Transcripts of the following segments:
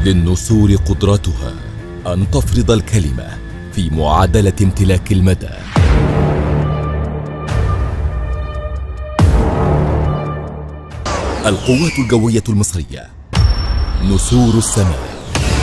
للنسور قدرتها أن تفرض الكلمة في معادلة امتلاك المدى القوات الجوية المصرية نسور السماء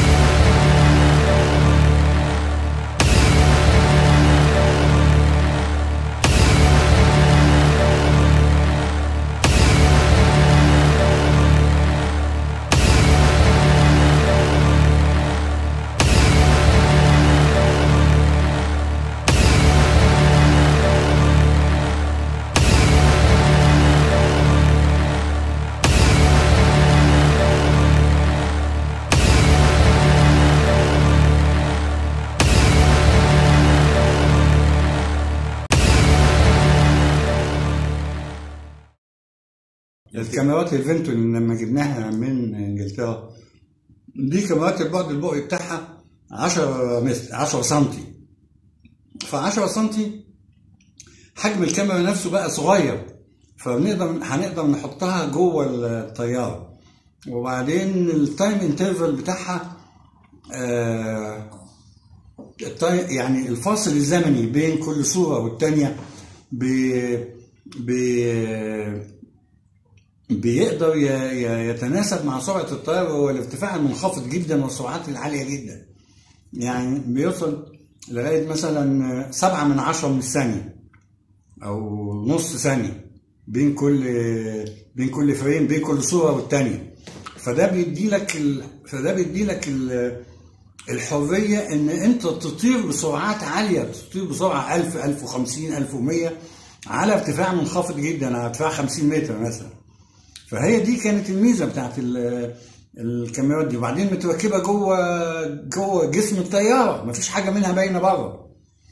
الكاميرات الفينتون لما جبناها من انجلترا دي كاميرات البعد البؤي بتاعها 10 متر 10 سم ف 10 سم حجم الكاميرا نفسه بقى صغير فبنقدر هنقدر نحطها جوه الطياره وبعدين التايم انترفال بتاعها آه التايم- يعني الفاصل الزمني بين كل صوره والتانيه ب ب بيقدر ي- ي- يتناسب مع سرعة الطيارة وهو الارتفاع المنخفض جدا والسرعات العالية جدا يعني بيوصل لغاية مثلا سبعة من عشرة من الثانية أو نص ثانية بين كل بين كل فريم بين كل صورة والتانية فده بيدي لك ال... فده بيدي لك ال... الحرية إن أنت تطير بسرعات عالية تطير بسرعة 1000 1050 1100 على ارتفاع منخفض جدا على ارتفاع 50 متر مثلا فهي دي كانت الميزه بتاعت ال- الكاميرات دي وبعدين متركبه جوه جوه جسم الطياره مفيش حاجه منها باينه بره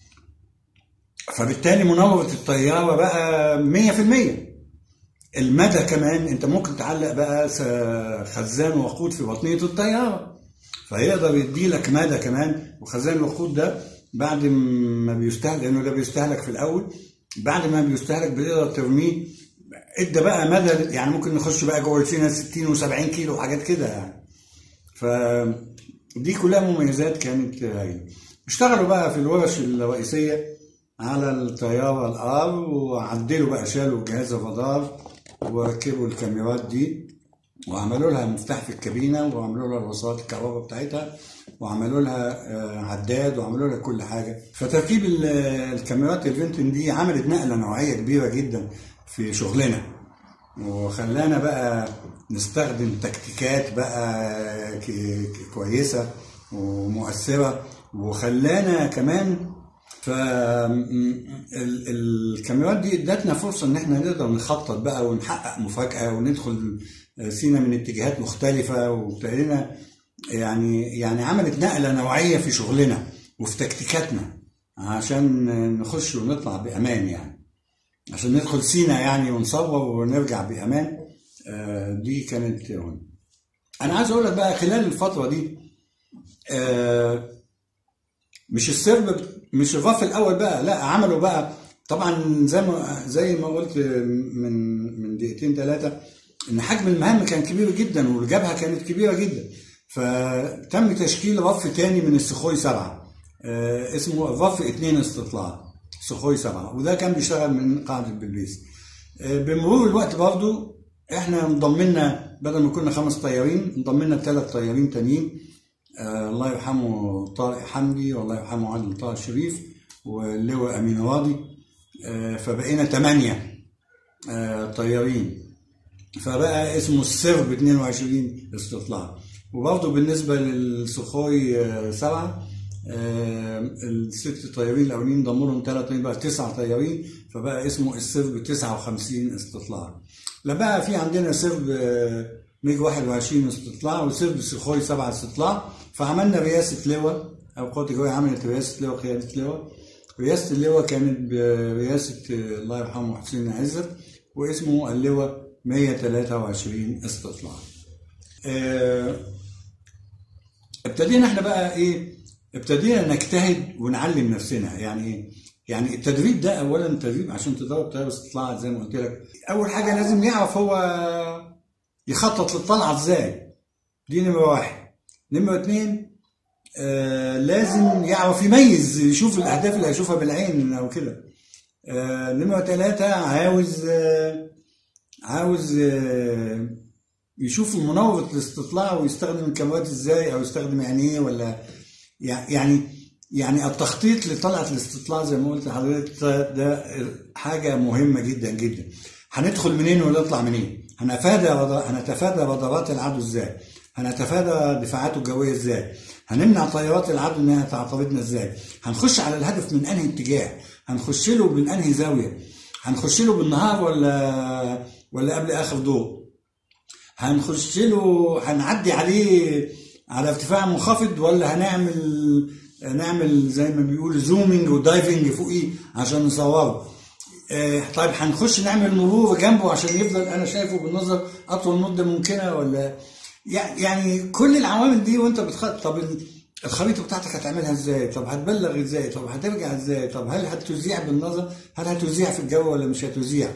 فبالتالي مناوره الطياره بقى 100% المدى كمان انت ممكن تعلق بقى س- خزان وقود في بطنيه الطياره فيقدر يدي لك مدى كمان وخزان الوقود ده بعد ما بيستهلك لانه ده بيستهلك في الاول بعد ما بيستهلك بتقدر ترميه ادى بقى مدى يعني ممكن نخش بقى جوه السينا 60 و70 كيلو وحاجات كده يعني فدي كلها مميزات كانت هايله اشتغلوا بقى في الورش الرئيسيه على الطياره الار وعدلوا بقى شالوا جهاز الرادار وركبوا الكاميرات دي وعملوا لها مفتاح في الكابينه وعملوا لها الوصلات الكهرباء بتاعتها وعملوا لها آه، عداد وعملوا لها كل حاجه فتركيب ال- الكاميرات الفينتون دي عملت نقله نوعيه كبيره جدا في شغلنا وخلانا بقى نستخدم تكتيكات بقى ك- ك- كويسه ومؤثره وخلانا كمان ف ال- الكاميرات دي ادتنا فرصه ان احنا نقدر نخطط بقى ونحقق مفاجاه وندخل سينا من اتجاهات مختلفه وابتدينا يعني يعني عملت نقله نوعيه في شغلنا وفي تكتيكاتنا عشان نخش ونطلع بامان يعني عشان ندخل سينا يعني ونصور ونرجع بامان آه، دي كانت هون. انا عايز اقول لك بقى خلال الفتره دي آه، مش السرب مش الرف الاول بقى لا عملوا بقى طبعا زي ما زي ما قلت من من دقيقتين ثلاثه ان حجم المهام كان كبير جدا والجبهه كانت كبيره جدا فتم تشكيل رف تاني من السخوي سبعه آه، اسمه الرف اتنين استطلاع سخوي سبعه وده كان بيشتغل من قاعده بلبيس آه، بمرور الوقت برضو احنا انضمنا بدل ما كنا خمس طيارين انضمنا ثلاث طيارين تانيين آه الله يرحمه طارق حمدي والله يرحمه عادل طه الشريف واللواء امين راضي آه فبقينا ثمانيه آه طيارين فبقى اسمه السرب 22 استطلاع وبرضه بالنسبه للسخوي آه سبعه آه الست طيارين الاولين ضموا لهم ثلاث طيارين بقى تسع طيارين فبقى اسمه السرب 59 استطلاع لا بقى في عندنا سرب آه ميج 21 استطلاع وسرب سخوي 7 استطلاع فعملنا رئاسه لواء او قوات الجويه عملت رئاسه لواء قياده لواء رئاسه اللواء كانت برئاسه آه، الله يرحمه حسين عزت واسمه اللواء 123 استطلاع. آه، ابتدينا احنا بقى ايه ابتدينا نجتهد ونعلم نفسنا يعني ايه يعني التدريب ده اولا تدريب عشان تدرب طياره استطلاع زي ما قلت لك اول حاجه لازم يعرف هو يخطط للطلعه ازاي دي نمره واحد نمرة اتنين آه لازم يعرف يميز يشوف الاهداف اللي هيشوفها بالعين او كده آه نمرة ثلاثة عاوز آه عاوز آه يشوف مناورة الاستطلاع ويستخدم الكاميرات ازاي او يستخدم عينيه ولا يعني يعني التخطيط لطلعة الاستطلاع زي ما قلت لحضرتك ده حاجة مهمة جدا جدا هندخل منين ونطلع منين هنتفادى هنتفادى رادارات العدو ازاي هنتفادى دفاعاته الجوية ازاي هنمنع طيارات العدو انها تعترضنا ازاي هنخش على الهدف من انهي اتجاه هنخش له من انهي زاوية هنخش له بالنهار ولا ولا قبل اخر ضوء هنخش له هنعدي عليه على ارتفاع منخفض ولا هنعمل نعمل زي ما بيقول زومينج ودايفنج فوقيه عشان نصوره آه طيب هنخش نعمل مرور جنبه عشان يفضل انا شايفه بالنظر اطول مده ممكنه ولا يعني كل العوامل دي وانت بتخطط طب الخريطه بتاعتك هتعملها ازاي؟ طب هتبلغ ازاي؟ طب هترجع ازاي؟ طب هل هتذيع بالنظر؟ هل هتذيع في الجو ولا مش هتذيع؟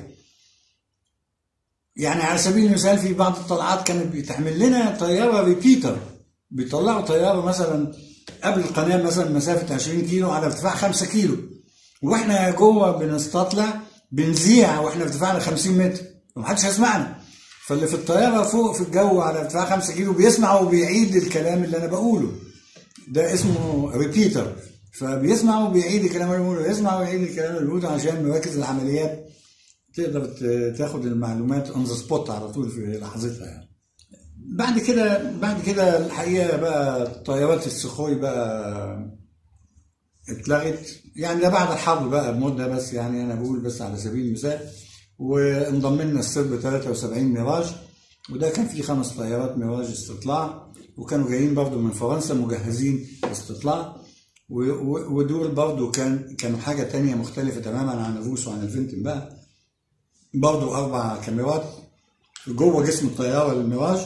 يعني على سبيل المثال في بعض الطلعات كانت بتعمل لنا طياره ريبيتر بيطلعوا طياره مثلا قبل القناه مثلا مسافه 20 كيلو على ارتفاع 5 كيلو واحنا جوه بنستطلع بنذيع واحنا ارتفاعنا 50 متر ومحدش هيسمعنا فاللي في الطياره فوق في الجو على ارتفاع 5 كيلو بيسمع وبيعيد الكلام اللي انا بقوله ده اسمه ريبيتر فبيسمع وبيعيد الكلام اللي بقوله يسمع ويعيد الكلام اللي بقوله عشان مراكز العمليات تقدر تاخد المعلومات اون ذا سبوت على طول في لحظتها يعني بعد كده بعد كده الحقيقه بقى طيارات السخوي بقى اتلغت يعني ده بعد الحرب بقى بمده بس يعني انا بقول بس على سبيل المثال وانضم لنا السرب 73 ميراج وده كان فيه خمس طيارات ميراج استطلاع وكانوا جايين برضو من فرنسا مجهزين استطلاع ودول برضو كان كانوا حاجه تانية مختلفه تماما عن الروس وعن الفنتن بقى برضو اربع كاميرات جوه جسم الطياره الميراج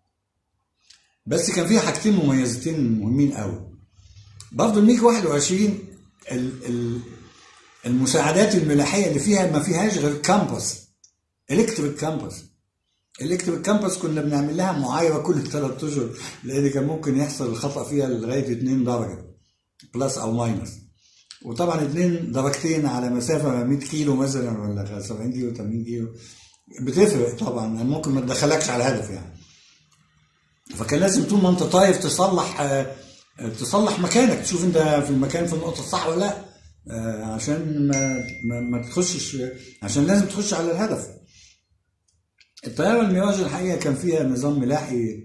بس كان فيها حاجتين مميزتين مهمين قوي برضه الميج 21 المساعدات الملاحيه اللي فيها ما فيهاش غير كامبس الكتريك كامبس الكتريك كامبس كنا بنعمل لها معايره كل ثلاث اشهر لان كان ممكن يحصل الخطا فيها لغايه 2 درجه بلس او ماينس وطبعا 2 درجتين على مسافه 100 كيلو مثلا ولا 70 كيلو 80 كيلو بتفرق طبعا ممكن ما تدخلكش على الهدف يعني فكان لازم طول ما انت طايف تصلح تصلح مكانك تشوف انت في المكان في النقطه الصح ولا لا عشان ما, ما, ما تخشش عشان لازم تخش على الهدف الطياره الميراج الحقيقه كان فيها نظام ملاحي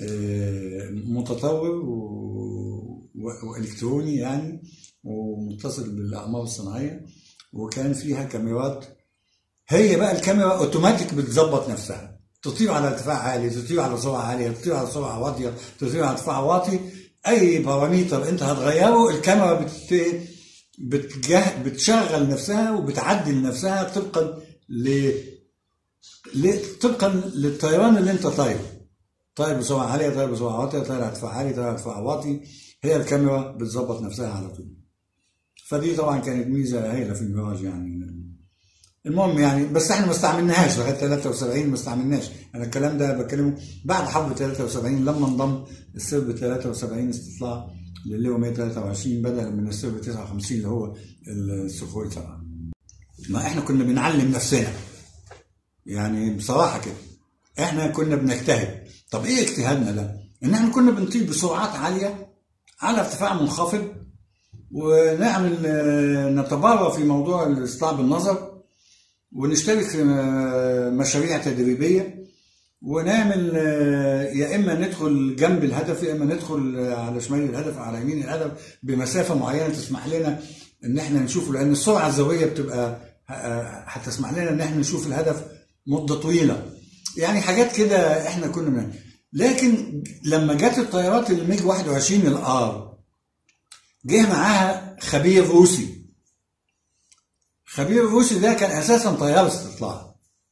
متطور والكتروني يعني ومتصل بالاقمار الصناعيه وكان فيها كاميرات هي بقى الكاميرا اوتوماتيك بتظبط نفسها تطير على ارتفاع عالي تطير على سرعه عاليه تطير على سرعه واطيه تطير على ارتفاع واطي اي باراميتر انت هتغيره الكاميرا بت بتجه... بتشغل نفسها وبتعدل نفسها طبقا ل... ل... طبقا للطيران اللي انت طايره طاير بسرعه عاليه طاير بسرعه واطيه طاير على ارتفاع عالي طاير على ارتفاع واطي هي الكاميرا بتظبط نفسها على طول فدي طبعا كانت ميزه هايله في الميراج يعني المهم يعني بس احنا ما استعملناهاش لغايه 73 ما استعملناش انا الكلام ده بتكلمه بعد حرب 73 لما انضم السرب 73 استطلاع للواء 123 بدلا من السرب 59 اللي هو السخوي 7 ما احنا كنا بنعلم نفسنا يعني بصراحه كده احنا كنا بنجتهد طب ايه اجتهادنا ده؟ ان احنا كنا بنطير بسرعات عاليه على ارتفاع منخفض ونعمل نتبارى في موضوع الاستطلاع بالنظر ونشترك في مشاريع تدريبيه ونعمل يا اما ندخل جنب الهدف يا اما ندخل على شمال الهدف على يمين الهدف بمسافه معينه تسمح لنا ان احنا نشوفه لان السرعه الزاويه بتبقى هتسمح لنا ان احنا نشوف الهدف مده طويله يعني حاجات كده احنا كنا من لكن لما جت الطيارات الميج 21 الار جه معاها خبير روسي خبير الروسي ده كان اساسا طيار استطلاع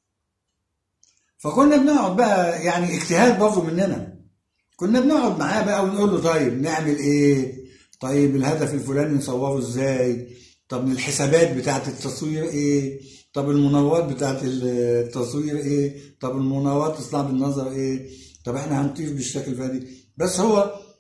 فكنا بنقعد بقى يعني اجتهاد برضه مننا كنا بنقعد معاه بقى ونقول له طيب نعمل ايه طيب الهدف الفلاني نصوره ازاي طب الحسابات بتاعت التصوير ايه طب المناورات بتاعت التصوير ايه طب المناورات اصلاح بالنظر ايه طب احنا هنطير بالشكل الفلاني بس هو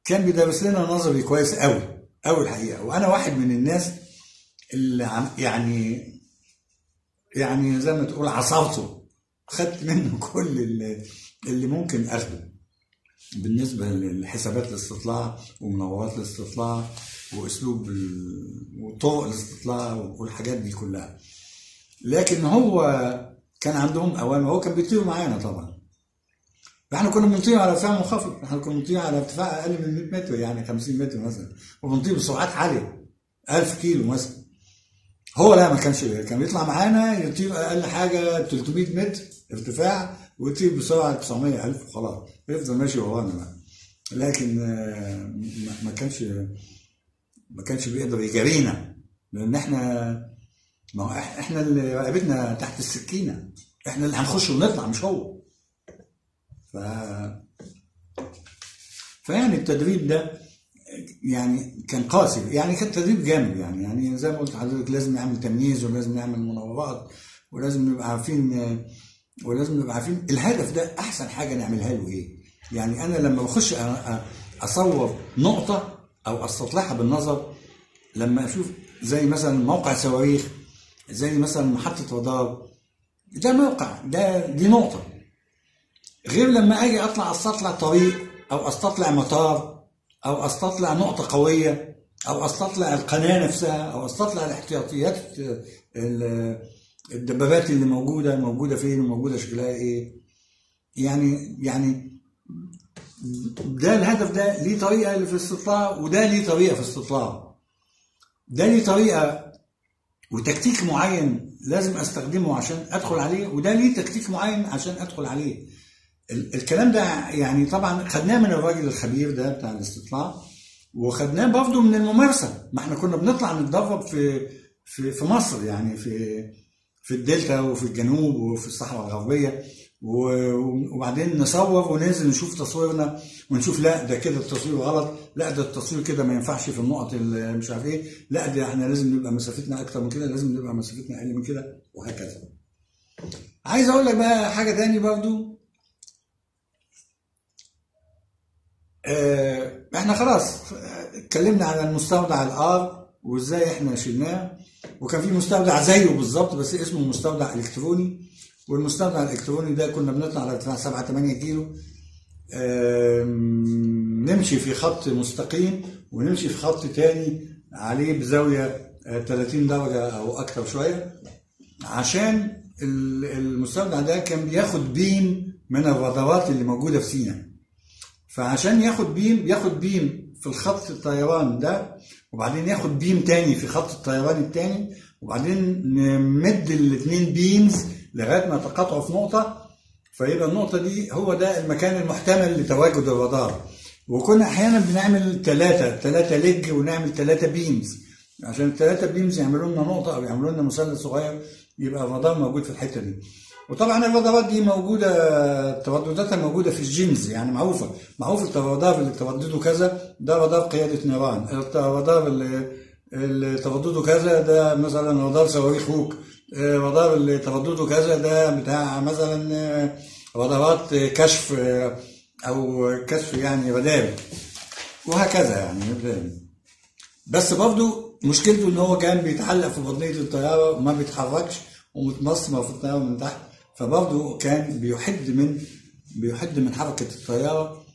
كان بيدرس لنا نظري كويس قوي قوي الحقيقه وانا واحد من الناس اللي عم يعني يعني زي ما تقول عصرته خدت منه كل اللي, اللي ممكن اخده بالنسبه لحسابات الاستطلاع ومنورات الاستطلاع واسلوب ال- وطرق الاستطلاع والحاجات دي كلها لكن هو كان عندهم اوامر هو كان بيطير معانا طبعا احنا كنا بنطير على ارتفاع منخفض احنا كنا بنطير على ارتفاع اقل من 100 متر يعني 50 متر مثلا وبنطير بسرعات عاليه 1000 كيلو مثلا هو لا ما كانش كان بيطلع معانا يطير اقل حاجه 300 متر ارتفاع ويطير بسرعه 900 الف وخلاص يفضل ماشي ورانا بقى لكن آه، ما- ما كانش ما كانش بيقدر يجارينا لان احنا ما هو إح- احنا اللي رقبتنا تحت السكينه احنا اللي هنخش ونطلع مش هو ف فيعني التدريب ده يعني كان قاسي يعني كان تدريب جامد يعني يعني زي ما قلت لحضرتك لازم نعمل تمييز ولازم نعمل مناورات ولازم نبقى عارفين ولازم نبقى عارفين الهدف ده احسن حاجه نعملها له ايه يعني انا لما بخش أ- أ- اصور نقطه او استطلعها بالنظر لما اشوف زي مثلا موقع صواريخ زي مثلا محطه رادار ده موقع ده دي نقطه غير لما اجي اطلع استطلع طريق او استطلع مطار او استطلع نقطه قويه او استطلع القناه نفسها او استطلع الاحتياطيات ال- الدبابات اللي موجوده موجوده فين وموجوده شكلها ايه يعني يعني ده الهدف ده ليه طريقه اللي في الاستطلاع وده ليه طريقه في الاستطلاع ده ليه طريقه وتكتيك معين لازم استخدمه عشان ادخل عليه وده ليه تكتيك معين عشان ادخل عليه ال- الكلام ده يعني طبعا خدناه من الراجل الخبير ده بتاع الاستطلاع وخدناه برضه من الممارسه ما احنا كنا بنطلع نتدرب في في في مصر يعني في في الدلتا وفي الجنوب وفي الصحراء الغربيه و- وبعدين نصور وننزل نشوف تصويرنا ونشوف لا ده كده التصوير غلط لا ده التصوير كده ما ينفعش في النقط اللي مش عارف ايه لا ده احنا لازم نبقى مسافتنا اكتر من كده لازم نبقى مسافتنا اقل من كده وهكذا عايز اقول لك بقى حاجه تاني برضو آه، احنا خلاص آه، اتكلمنا عن المستودع الار وازاي احنا شلناه وكان في مستودع زيه بالظبط بس اسمه مستودع الكتروني والمستودع الالكتروني ده كنا بنطلع على ارتفاع 7 8 كيلو آم، نمشي في خط مستقيم ونمشي في خط تاني عليه بزاويه آه، 30 درجه او اكتر شويه عشان ال- المستودع ده كان بياخد بيم من الرادارات اللي موجوده في سيناء فعشان ياخد بيم ياخد بيم في الخط الطيران ده وبعدين ياخد بيم تاني في خط الطيران التاني وبعدين نمد الاثنين بيمز لغايه ما يتقاطعوا في نقطه فيبقى النقطه دي هو ده المكان المحتمل لتواجد الرادار وكنا احيانا بنعمل ثلاثه ثلاثه ليج ونعمل ثلاثه بيمز عشان الثلاثه بيمز يعملوا لنا نقطه او يعملوا لنا مثلث صغير يبقى الرادار موجود في الحته دي وطبعا الرادارات دي موجوده تردداتها موجوده في الجينز يعني معروفه معروف الرادار اللي تردده كذا ده رادار قياده نيران الرادار اللي اللي تردده كذا ده مثلا رادار صواريخ هوك آه، رادار اللي تردده كذا ده بتاع مثلا آه، رادارات آه، كشف آه، او كشف يعني راداري وهكذا يعني بس برضه مشكلته ان هو كان بيتعلق في بطنيه الطياره وما بيتحركش ومتمسمر في الطياره من تحت فبرضه كان بيحد من بيحد من حركه الطياره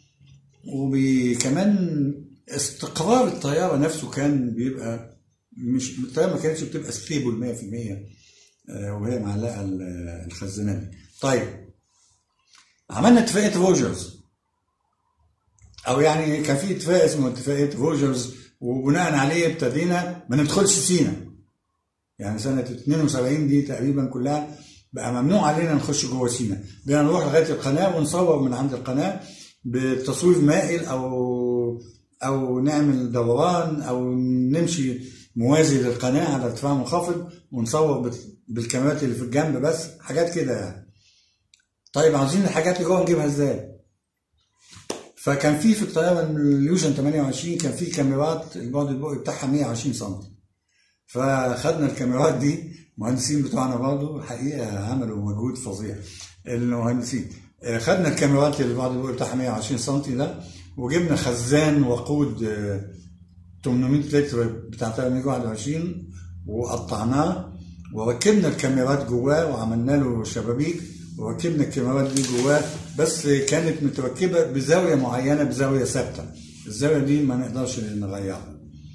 وكمان استقرار الطياره نفسه كان بيبقى مش الطياره ما كانتش بتبقى ستيبل 100% آه، وهي معلقه ال- الخزانات دي. طيب عملنا اتفاقيه روجرز او يعني كان في اتفاق اسمه اتفاقيه روجرز وبناء عليه ابتدينا ما ندخلش سينا يعني سنه 72 دي تقريبا كلها بقى ممنوع علينا نخش جوه سينا بقينا نروح لغايه القناه ونصور من عند القناه بتصوير مائل او او نعمل دوران او نمشي موازي للقناه على ارتفاع منخفض ونصور بال- بالكاميرات اللي في الجنب بس حاجات كده يعني طيب عاوزين الحاجات اللي جوه نجيبها ازاي؟ فكان في في الطياره اليوجن 28 كان في كاميرات البعد البؤي بتاعها 120 سم فخدنا الكاميرات دي المهندسين بتوعنا برضه الحقيقه عملوا مجهود فظيع المهندسين آه، خدنا الكاميرات اللي البعد البؤي بتاعها 120 سم ده وجبنا خزان وقود آه، 800 لتر بتاع 321 وقطعناه وركبنا الكاميرات جواه وعملنا له شبابيك وركبنا الكاميرات دي جواه بس كانت متركبه بزاويه معينه بزاويه ثابته الزاويه دي ما نقدرش نغيرها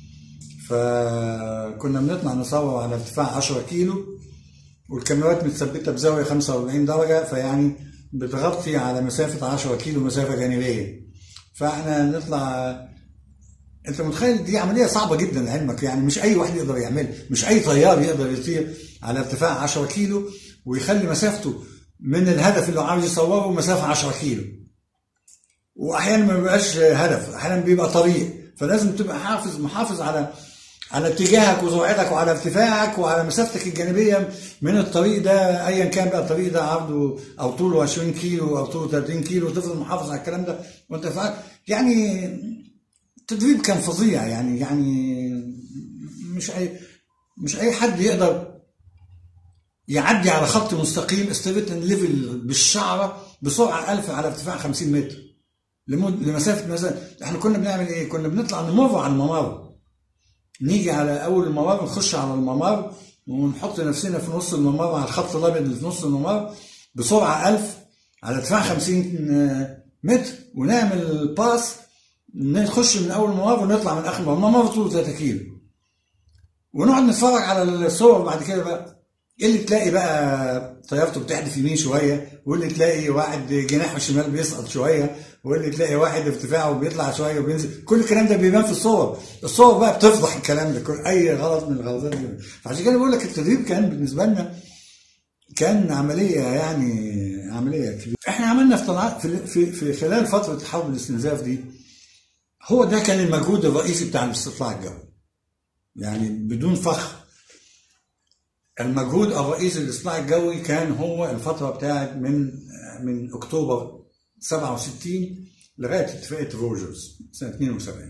فكنا بنطلع نصور على ارتفاع 10 كيلو والكاميرات متثبته بزاويه 45 درجه فيعني بتغطي على مسافه 10 كيلو مسافه جانبيه فاحنا نطلع انت متخيل دي عمليه صعبه جدا لعلمك يعني مش اي واحد يقدر يعملها مش اي طيار يقدر يطير على ارتفاع 10 كيلو ويخلي مسافته من الهدف اللي هو عاوز يصوره مسافه 10 كيلو واحيانا ما بيبقاش هدف احيانا بيبقى طريق فلازم تبقى حافظ محافظ على على اتجاهك وسرعتك وعلى ارتفاعك وعلى مسافتك الجانبيه من الطريق ده ايا كان بقى الطريق ده عرضه او طوله 20 كيلو او طوله 30 كيلو تفضل محافظ على الكلام ده وانت فاهم يعني التدريب كان فظيع يعني يعني مش اي مش اي حد يقدر يعدي على خط مستقيم ستريت ليفل بالشعره بسرعه 1000 على ارتفاع 50 متر لمد لمسافه مثلا احنا كنا بنعمل ايه؟ كنا بنطلع نمر على الممر نيجي على اول الممر نخش على الممر ونحط نفسنا في نص الممر على الخط الابيض اللي في نص الممر بسرعه 1000 على ارتفاع 50 متر ونعمل باس نخش من اول الممر ونطلع من اخر الممر الممر طوله 3 كيلو ونقعد نتفرج على الصور بعد كده بقى اللي تلاقي بقى طيارته بتحدف يمين شويه واللي تلاقي واحد جناحه الشمال بيسقط شويه واللي تلاقي واحد ارتفاعه بيطلع شويه وبينزل كل الكلام ده بيبان في الصور الصور بقى بتفضح الكلام ده كل اي غلط من الغلطات دي فعشان كده بقول لك التدريب كان بالنسبه لنا كان عمليه يعني عمليه كبيره احنا عملنا في طلعات في, في, في خلال فتره حرب الاستنزاف دي هو ده كان المجهود الرئيسي بتاع الاستطلاع الجوي يعني بدون فخر المجهود الرئيسي للاصلاح الجوي كان هو الفتره بتاعت من من اكتوبر 67 لغايه اتفاقيه روجرز سنه 72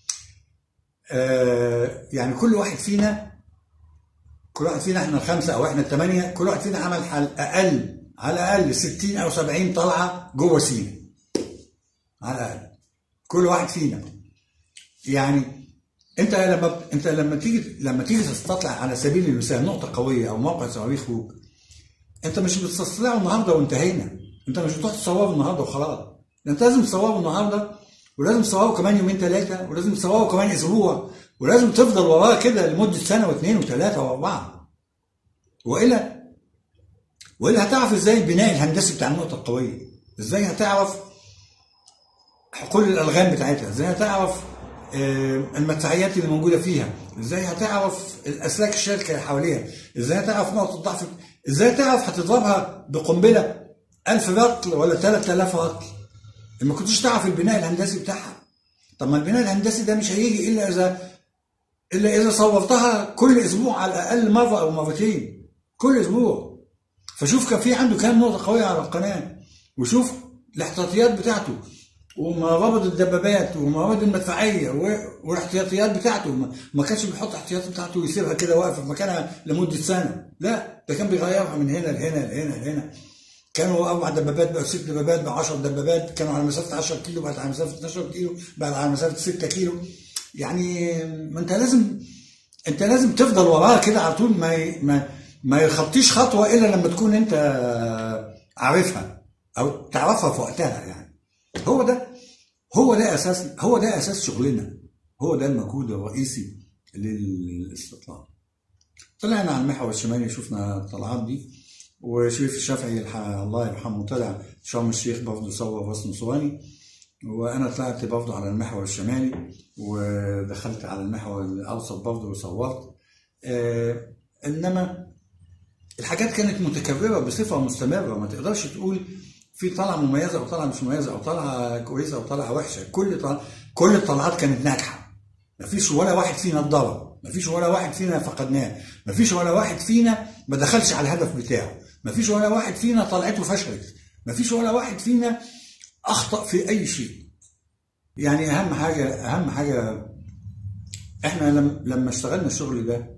آه يعني كل واحد فينا كل واحد فينا احنا الخمسه او احنا الثمانيه كل واحد فينا عمل على الاقل على الاقل 60 او 70 طلعه جوه سينا على الاقل كل واحد فينا يعني انت لما انت لما تيجي لما تيجي تستطلع على سبيل المثال نقطه قويه او موقع صواريخ فوق انت مش بتستطلعه النهارده وانتهينا انت مش بتروح تصوره النهارده وخلاص انت لازم تصوره النهارده ولازم تصوره كمان يومين ثلاثه ولازم تصوره كمان اسبوع ولازم تفضل وراه كده لمده سنه واثنين وثلاثه واربعه والا والا هتعرف ازاي البناء الهندسي بتاع النقطه القويه ازاي هتعرف حقول الالغام بتاعتها ازاي هتعرف المدفعيات اللي موجوده فيها ازاي هتعرف الاسلاك الشركه اللي حواليها ازاي هتعرف نقطه الضعف ازاي تعرف هتضربها بقنبله 1000 رطل ولا 3000 رطل ما كنتش تعرف البناء الهندسي بتاعها طب ما البناء الهندسي ده مش هيجي الا اذا الا اذا صورتها كل اسبوع على الاقل مره او مرتين كل اسبوع فشوف كان في عنده كام نقطه قويه على القناه وشوف الاحتياطيات بتاعته ومرابط الدبابات ومرابط المدفعيه والاحتياطيات بتاعته ما كانش بيحط الاحتياطات بتاعته ويسيبها كده واقفه في مكانها لمده سنه لا ده كان بيغيرها من هنا لهنا لهنا لهنا كانوا اربع دبابات بقوا ست دبابات بقوا 10 دبابات كانوا على مسافه 10 كيلو بعد على مسافه 12 كيلو بعد على مسافه 6 كيلو يعني ما انت لازم انت لازم تفضل وراه كده على طول ما ما ما يخطيش خطوه الا لما تكون انت عارفها او تعرفها في وقتها يعني هو ده هو ده اساس هو ده اساس شغلنا هو ده المجهود الرئيسي للاستطلاع طلعنا على المحور الشمالي شفنا الطلعات دي وشريف الشافعي الله يرحمه طلع شرم الشيخ برضه صور راس نصواني وانا طلعت برضه على المحور الشمالي ودخلت على المحور الاوسط برضه وصورت آه انما الحاجات كانت متكرره بصفه مستمره ما تقدرش تقول في طلعه مميزه او طلعه مش مميزه او طلعه كويسه او طلعه وحشه كل طلع... كل الطلعات كانت ناجحه مفيش ولا واحد فينا اتضرب مفيش ولا واحد فينا فقدناه مفيش ولا واحد فينا ما دخلش على الهدف بتاعه مفيش ولا واحد فينا طلعته فشلت مفيش ولا واحد فينا اخطا في اي شيء يعني اهم حاجه اهم حاجه احنا لما لما اشتغلنا الشغل ده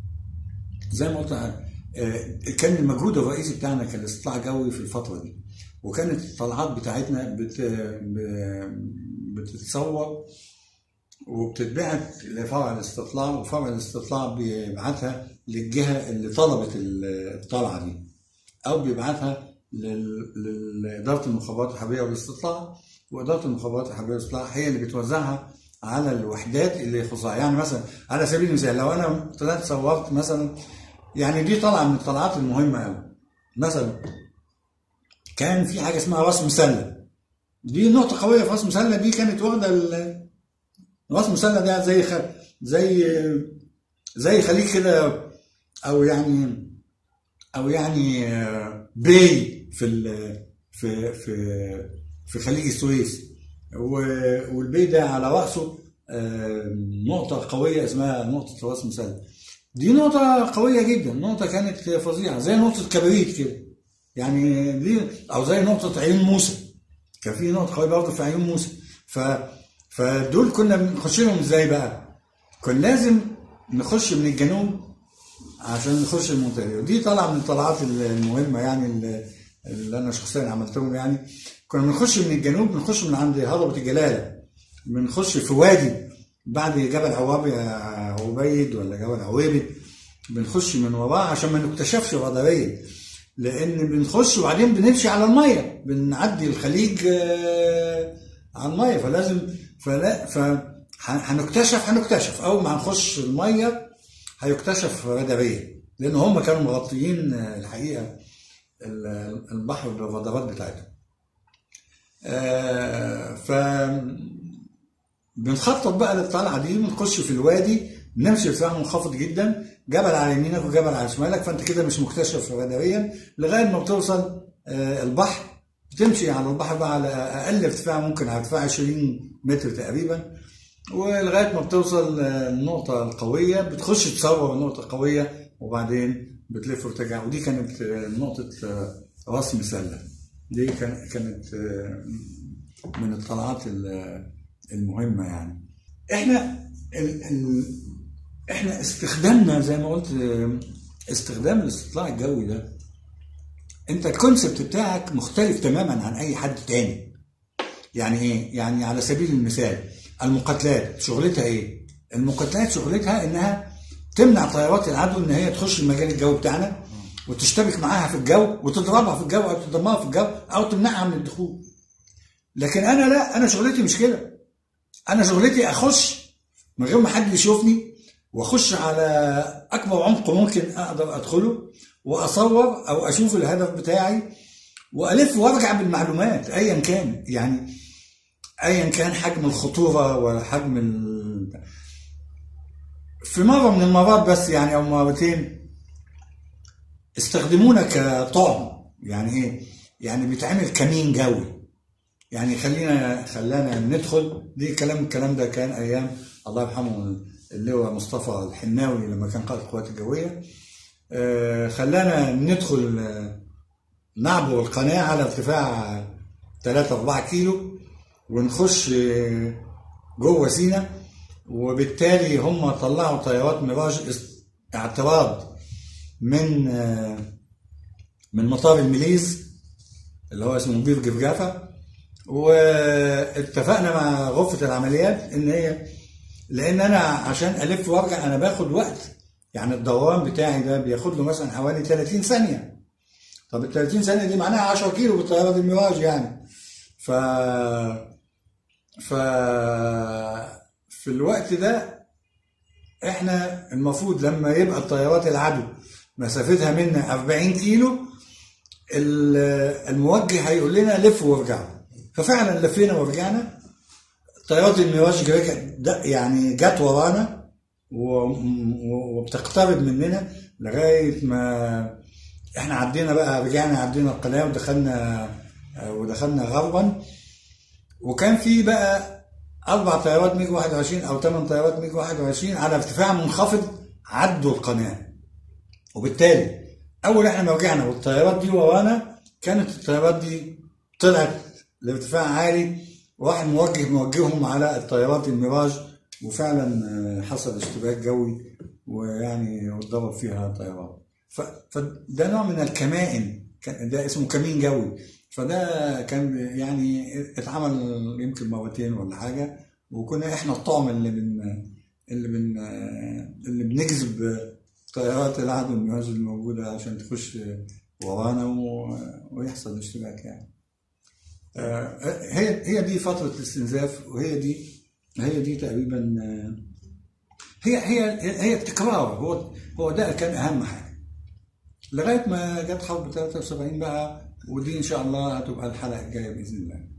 زي ما قلت كان المجهود الرئيسي بتاعنا كان الاستطلاع جوي في الفتره دي وكانت الطلعات بتاعتنا بت... بتتصور وبتتبعت لفرع الاستطلاع وفرع الاستطلاع بيبعتها للجهه اللي طلبت الطلعه دي او بيبعتها لل- لاداره المخابرات الحربيه والاستطلاع واداره المخابرات الحربيه والاستطلاع هي اللي بتوزعها على الوحدات اللي يخصها يعني مثلا على سبيل المثال لو انا طلعت صورت مثلا يعني دي طلعه من الطلعات المهمه قوي مثلا كان في حاجه اسمها راس مسله دي نقطه قويه في راس مسله دي كانت واخده ال- راس مسله ده زي خ... زي زي خليج كده او يعني او يعني آه، بي في ال... في في في خليج السويس و- والبي ده على راسه آه، نقطه قويه اسمها نقطه راس مسله دي نقطة قوية جدا، نقطة كانت فظيعة زي نقطة كبريت كده. يعني دي أو زي نقطة عيون موسى. كان في نقطة قوية برضه في عيون موسى. ف فدول كنا بنخش لهم ازاي بقى؟ كان لازم نخش من الجنوب عشان نخش المنطقة دي، ودي طالعة من الطلعات المهمة يعني اللي اللي أنا شخصيا عملتهم يعني. كنا بنخش من الجنوب بنخش من عند هضبة الجلالة. بنخش في وادي بعد جبل عواب يا عبيد ولا جبل عويبد بنخش من وراه عشان ما نكتشفش راداريا لان بنخش وبعدين بنمشي على الميه بنعدي الخليج آه، على الميه فلازم فلا ف هنكتشف هنكتشف اول ما هنخش الميه هيكتشف راداريا لان هم كانوا مغطيين آه، الحقيقه ال- البحر بالرادارات بتاعتهم آه، ف بنخطط بقى للطلعه دي بنخش في الوادي نمشي ارتفاع منخفض جدا جبل على يمينك وجبل على شمالك فانت كده مش مكتشف راداريا لغايه ما بتوصل آه، البحر بتمشي على البحر بقى على اقل ارتفاع ممكن على ارتفاع 20 متر تقريبا ولغايه ما بتوصل آه، النقطه القويه بتخش تصور النقطه القويه وبعدين بتلف وترجع ودي كانت آه، نقطه آه، راس مسله دي كان- كانت آه، من الطلعات ال- المهمه يعني احنا ال ال احنا استخدامنا زي ما قلت آه، استخدام الاستطلاع الجوي ده انت الكونسبت بتاعك مختلف تماما عن اي حد تاني يعني ايه يعني على سبيل المثال المقاتلات شغلتها ايه المقاتلات شغلتها انها تمنع طيارات العدو ان هي تخش المجال الجوي بتاعنا وتشتبك معاها في الجو وتضربها في الجو او تدمرها في الجو او تمنعها من الدخول لكن انا لا انا شغلتي مش كده انا شغلتي اخش من غير ما حد يشوفني واخش على اكبر عمق ممكن اقدر ادخله واصور او اشوف الهدف بتاعي والف وارجع بالمعلومات ايا كان يعني ايا كان حجم الخطوره وحجم ال... في مره من المرات بس يعني او مرتين استخدمونا كطعم يعني ايه يعني بيتعمل كمين جوي يعني خلينا خلانا ندخل دي كلام الكلام ده كان ايام الله يرحمه اللواء مصطفى الحناوي لما كان قائد القوات الجويه آه، خلانا ندخل آه، نعبر القناه على ارتفاع 3 4 كيلو ونخش آه، جوه سينا وبالتالي هم طلعوا طيارات ميراج است- اعتراض من آه، من مطار المليز اللي هو اسمه بير جفجافه واتفقنا مع غرفه العمليات ان هي لان انا عشان الف وارجع انا باخد وقت يعني الدوران بتاعي ده بياخد له مثلا حوالي 30 ثانيه طب ال 30 ثانيه دي معناها 10 كيلو بالطياره الميراج يعني ف ف في الوقت ده احنا المفروض لما يبقى الطيارات العدو مسافتها منا 40 كيلو ال- الموجه هيقول لنا لف وارجعوا ففعلا لفينا ورجعنا طيارات الميراج رجعت ده- يعني جت ورانا و- و- وبتقترب مننا لغايه ما احنا عدينا بقى رجعنا عدينا القناه ودخلنا ودخلنا غربا وكان في بقى اربع طيارات ميج 21 او ثمان طيارات ميج 21 على ارتفاع منخفض عدوا القناه وبالتالي اول احنا ما رجعنا والطيارات دي ورانا كانت الطيارات دي طلعت لارتفاع عالي وراح الموجه موجههم على الطيارات الميراج وفعلا آه، حصل اشتباك جوي ويعني واتضرب فيها طيارات ف- فده نوع من الكمائن ك- ده اسمه كمين جوي فده كان يعني اتعمل يمكن مرتين ولا حاجه وكنا احنا الطعم اللي بن اللي بن اللي بنجذب طيارات العدو المنازل الموجوده عشان تخش ورانا و- ويحصل اشتباك يعني. آه، هي هي دي فتره الاستنزاف وهي دي هي دي تقريبا آه، هي هي هي التكرار هو هو ده كان اهم حاجه لغايه ما جت حرب 73 بقى ودي ان شاء الله هتبقى الحلقه الجايه باذن الله